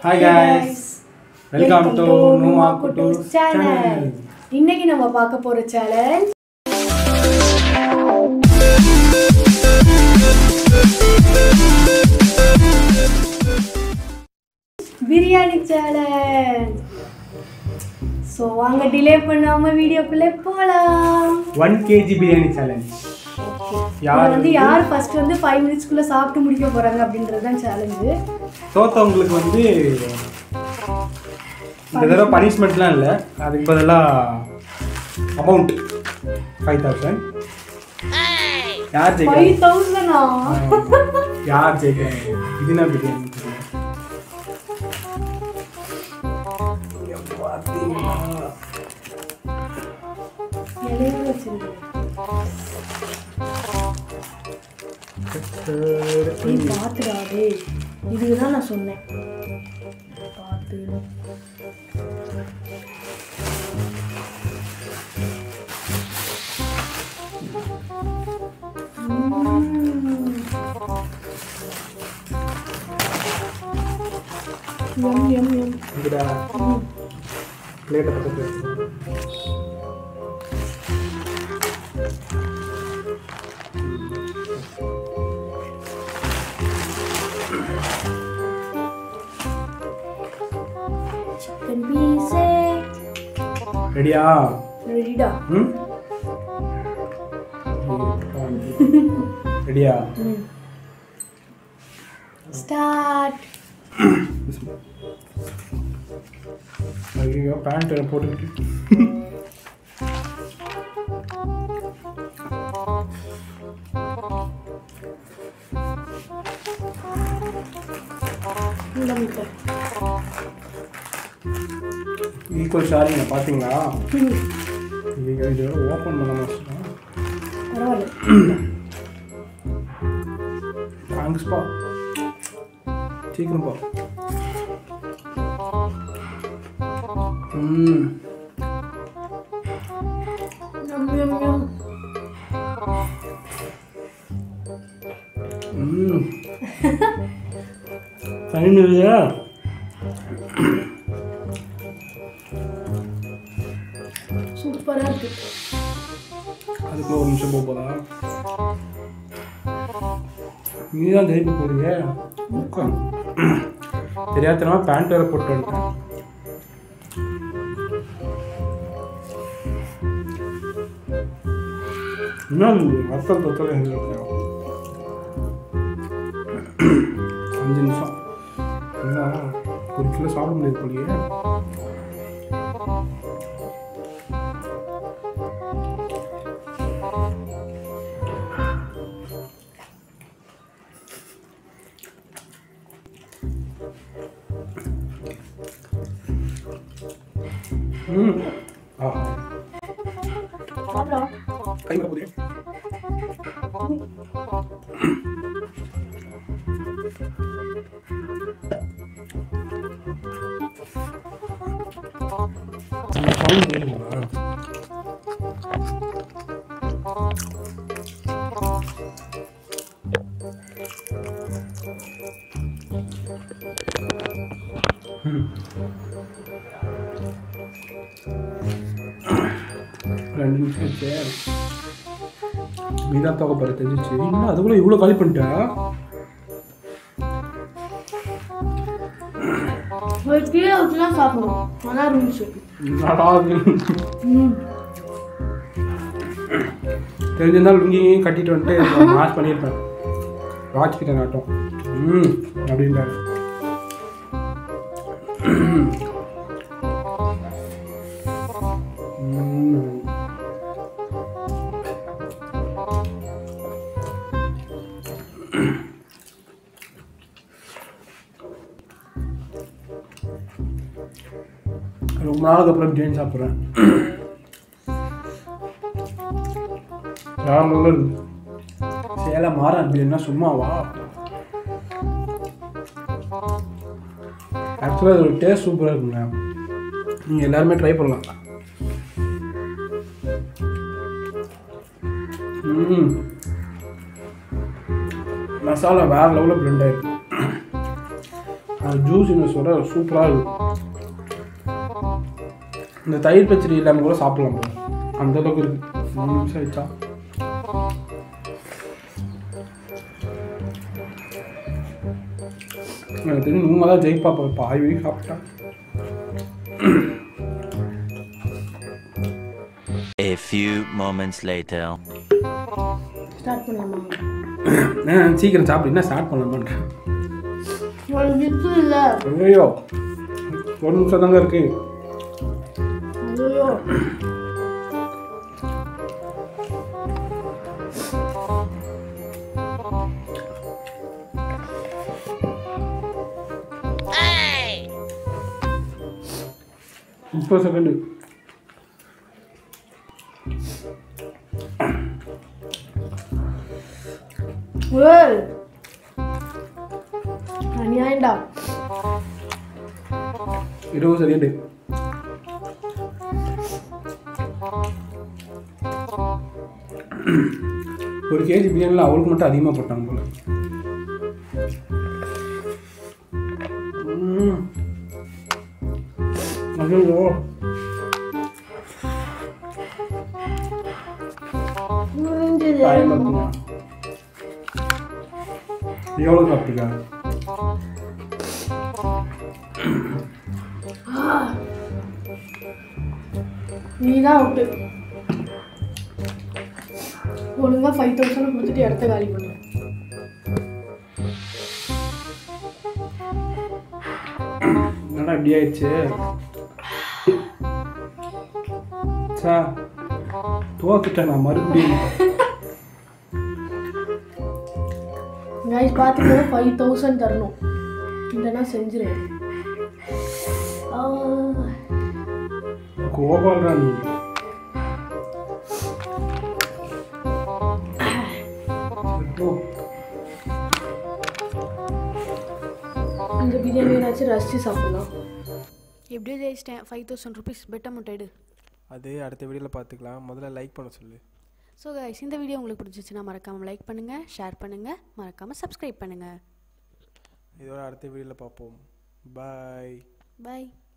Hi guys. Welcome to Numa Kutu's channel. இன்னைக்கு நம்ம பார்க்க போற சேலஞ்ச் பிரியாணி சேலஞ்ச் ஸோ வாங்க டிலே பண்ணாம வீடியோக்குள்ளே போகலாம் ஒன் கேஜி பிரியாணி சேலஞ்ச் இதில் யார் வந்து யார் ஃபர்ஸ்ட் வந்து ஃபைவ் மினிட்ஸ்க்குள்ள சாப்பிட்டு முடிக்க போறாங்க அப்படின்றது தான் சேலஞ்சு தோத்தவங்களுக்கு வந்து இந்த தடவை பனிஷ்மெண்ட்லாம் இல்லை அதுக்கு பதிலாக அமௌண்ட் ஃபைவ் தௌசண்ட் யார் ஜெயிக்கிறாங்க ஃபைவ் தௌசண்டா யார் ஜெயிக்கிறாங்க இதுனா பிரியாணி தெரியல. இங்க பார்த்தீங்களா? இலையில வச்சிருக்கேன் நீ பார்த்துடா டேய் இதுதான் நான் சொன்னேன் பார்த்து எம் எம் எம் இங்கடா பிளேட்டை பக்கத்துல வச்சு. சிக்கன் பீஸே ரெடியா ரெடிடா ம் ரெடியா ம் ஸ்டார்ட் ஐயோ பேண்ட் போட்டுக்கிட்டு இந்த முட்டை ஈக்குவல் ஷாரிங்க பார்த்தீங்களா ம், இது இது ஓப்பன் பண்ண வச்சுட்டேன் பரவாயில்ல தேங்க்ஸ்ப்பா சீக்கிரம் பா ம் எம் எம் எம் ம் ஃபைன் இல்லையா சூப்பரா இருக்கு அதுக்குள்ள ஒரு நிமிஷம் போக போதா நீ தான் ஜெயிக்க போறீங்க உட்கார். தெரியாதனமா பேண்ட் வேற போட்டு வந்துட்டேன் இன்னும் வத்தல் தொத்தல் எங்களுக்கு அஞ்சு நிமிஷம் என்ன ஒரு கிலோ சாப்பிட முடியாது போலியே ம் ஆ சாப்பிடலாம் கை வர போதே ரெண்டு நிமிஷம் ஆச்சு நீதான் தோக்க போற தெரிஞ்சிச்சு இன்னும் அதுக்குள்ள இவ்வளோ காலி பண்ணிட்டேன் ஒரு கீழே வச்சுலாம் சாப்பிடுவோம் நல்லா இருந்துச்சு என்னடா இது? ம் தெரிஞ்சிருந்தா லுங்கியும் கட்டிட்டு வந்துட்டு மாஸ் பண்ணியிருப்பேன் வாட்ச் கிட்ட நாட்டம் ம் அப்படின்றாரு ம். ரொம்ப நாளுக்கு அப்புறம் பிரியாணி சாப்பிட்றேன் நார்மலாக இருக்கு சேலம் மாறன் பிரியாணினா சும்மாவா ஆக்சுவலாக அது ஒரு டேஸ்ட் சூப்பராக இருக்குங்க நீங்கள் எல்லாருமே ட்ரை பண்ணலாம் ம் மசாலா வேறு லெவலில் பிளெண்ட் ஆயிருக்கு ஜூஸினஸோட சூப்பராக இருக்கும் இந்த தயிர் பச்சடி இல்லாமல் கூட சாப்பிடலாம் போல அந்த அளவுக்கு இருக்கு மூணு நிமிஷம் ஆயிடுச்சா எனக்கு தெரியும் நீங்கள் தான் ஜெயிப்பா போய் பாய் வழி சாப்பிட்டா A few moments later. Start பண்ணலாமா நான் சீக்கிரம் சாப்பிட்டீங்கன்னா ஸ்டார்ட் பண்ணலாமான்றேன் ஒரு வித்து இல்ல ஐயோ ஒரு நிமிஷம் தாங்க இருக்கு ஐயோ முப்பது செகண்டு ஏய் அநியாயம்டா இருபது செகண்டு ஒரு கேஜி பிரியாணியில் அவளுக்கு மட்டும் அதிகமாக போட்டாங்க போல ம். ஐயோ முடிஞ்சது தாய் பார்த்துங்க எவ்வளோ சாப்பிட்டீங்க நீ தான் அவுட்டு ஒழுங்கா ஃபைவ் தௌசண்ட் கொடுத்துட்டு இடத்த காலி பண்ணு என்னடா இப்படி ஆயிடுச்சு சா தோத்துட்டேன் நான் மறுபடியும் கைஸ் பார்த்தீங்கன்னா ஃபைவ் தௌசண்ட் தரணும் இல்லைன்னா செஞ்சிருவேன் ஆ, கோபால்ரா நீ ஓ, இந்த பிரியாணி ஏதாச்சும் ரசிச்சு சாப்பிடலாம் எப்படியோ ஜெயிச்சிட்டேன் five thousand rupees bet amount எடு அது அடுத்த வீடியோவில் பார்த்துக்கலாம் முதல்ல லைக் பண்ண சொல்லு ஸோ கைஸ் இந்த வீடியோ உங்களுக்கு பிடிச்சிச்சுன்னா மறக்காமல் லைக் பண்ணுங்கள் ஷேர் பண்ணுங்கள் மறக்காமல் சப்ஸ்கிரைப் பண்ணுங்கள் இதோட அடுத்த வீடியோவில் பார்ப்போம் பாய் பை